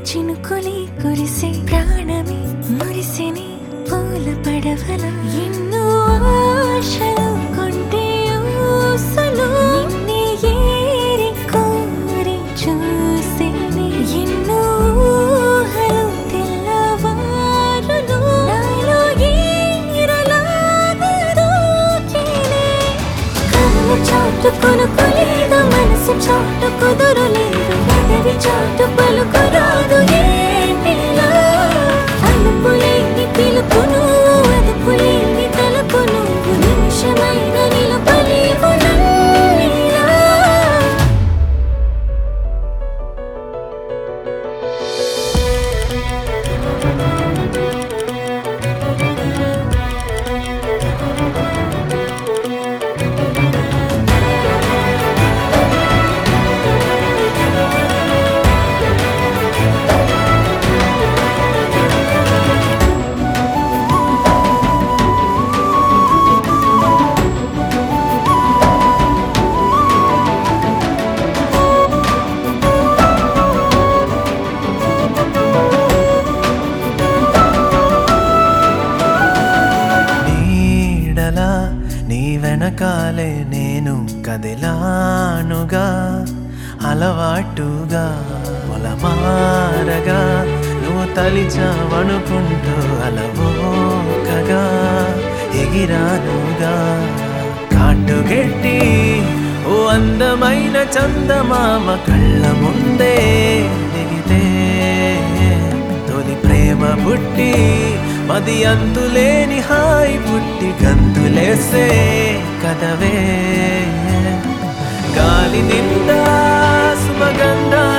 చినుకులే కురిసే ప్రాణమే మురిసిని పూల పడవల ఎన్నో ఆశలు కొంటే ఊసలు నిన్నే ఏరి కోరి చూసేనే ఎన్నో ఊహలు తెల్లవారులు నాలో ఈరలాగా దూకేనే కళ్ళు చాటు కొనుక్కోలేదు మనసు చాటు కుదురలేదు ఎదరి చాటు పలుకురాదు ఏంటిలా అలుపులేని పిలుపు నువ్వు అదుపులేని తలుపు నువ్వు నిమిషమైన నిలుపలేవు నన్నిలా నీడలా నీ వెనకాలే నేను కదిలానుగా అలవాటుగా పొలమారగా నువ్వు తలిచావనుకుంటూ అలవోకగా ఎగిరానుగా కాటుగెట్టి ఓ అందమైన చందమామ కళ్ళ ముందే దిగితే తొలి ప్రేమ పుట్టి మది అంతులేని హాయి పుట్టి గంతులేసే కదవే గాలి నిండా సుమగంధా